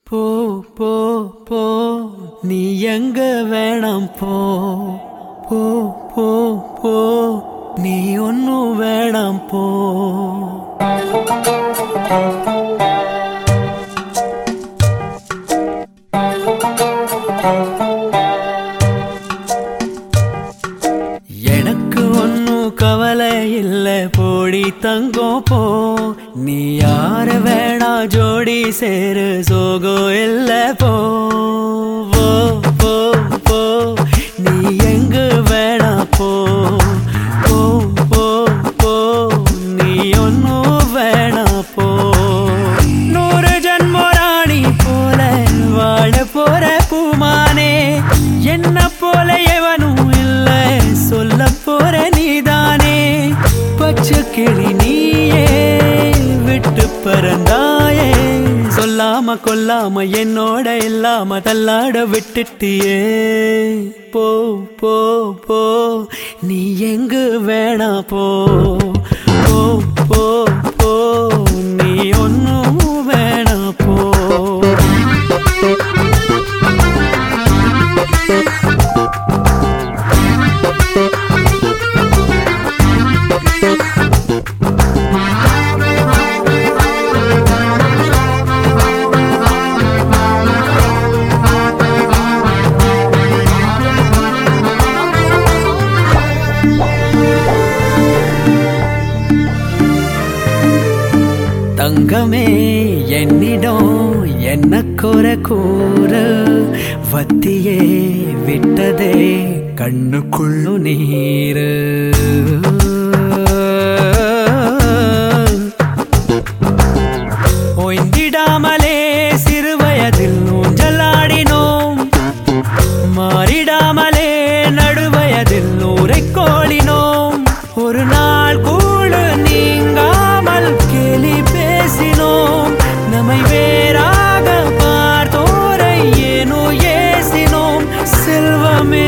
போ போ போ நீ எங்க வேணாம் போ போ போ போ நீ ஒன்னும் வேணாம் போ எனக்கு ஒன்னும் கவலை இல்ல போடி தங்கம் போ நீ யார வேணா ஜோடி சேரு சோகம் இல்ல போ போ போ போ நீ எங்க வேணா போ போ போ போ நீ ஒன்னும் வேணா போ நூறு ஜன்ம ராணி போல வாழ போற பூமானே என்ன போல எவனும் இல்ல சொல்ல போற நீதானே பச்சை கிளி நீயே விட்டு பறந்தாயே சொல்லாம கொல்லாம என்னோட இல்லாம தள்ளாட விட்டுட்டியே போ போ போ நீ எங்கு வேணா போ போ போ போ நீ ஒன்னும் வேணா போ தங்கமே என்னிடம் என்ன குற கூற வத்தியே விட்டதே கண்ணுக்குள்ளு நீரு ஓய்ந்திடாமலே சிறுவயதில் ஊஞ்சலாடினோம் மாறிடாமலே நடுவயதில் நூரை கோளினோம் ஒரு நாள் கூட நீங்காமல் கேலி பேசினோம் நம்மை வேறாக பார்த்தோரை ஏனோ ஏசினோம் செல்வமே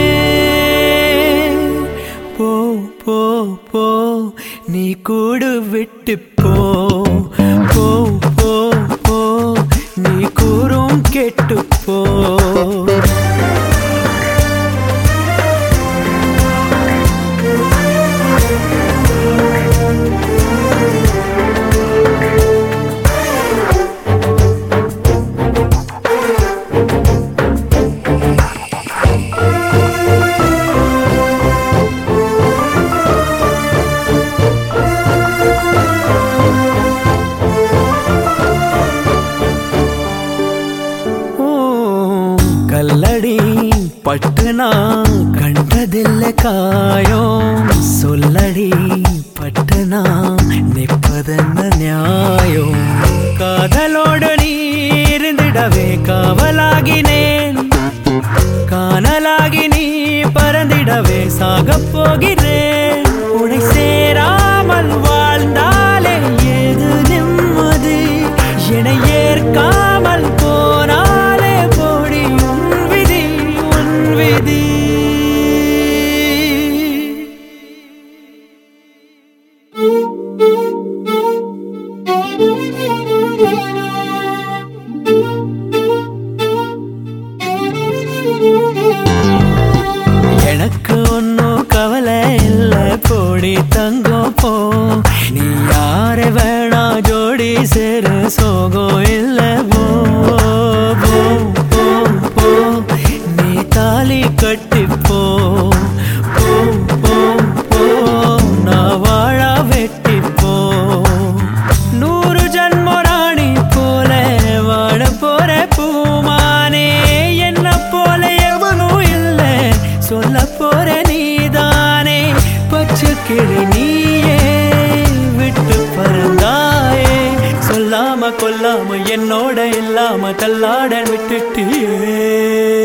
போ போ போ நீ கூடு விட்டு போ போ போ போ நீ கூறும் கெட்டு போ ஓ, கல்லடி பட்டு நான் கண்டதில்ல காயம் சொல்லடி பட்டு நான் நிற்பதென்ன நியாயம் காதலோடு நீ இருந்திடவே காவலாகினேன் காணலாகி நீ பறந்திடவே சாகப் போகிறேன் உனை சேராமல் வாழ்ந்தாலே ஏது நிம்மதி என்னை ஏற்காமல் போனாலே போடி உன் விதி உன் விதி எனக்கு ஒன்னும் கவலை இல்ல போடி தங்கம் போ நீ யார வேணா ஜோடி சேரு சோகம் இல்ல போ போ போ போ நீ தாலி கட்டி போ போ போ போ நான் வாழ வெட்டி போ நூறு ஜன்ம ராணி போல வாழ போற பூமானே என்ன போல எவனும் இல்ல சொல்ல போற நீதானே பச்சை கிளி நீயே விட்டு பறந்தாயே சொல்லாம கொல்லாம என்னோட இல்லாம தள்ளாட விட்டுட்டியே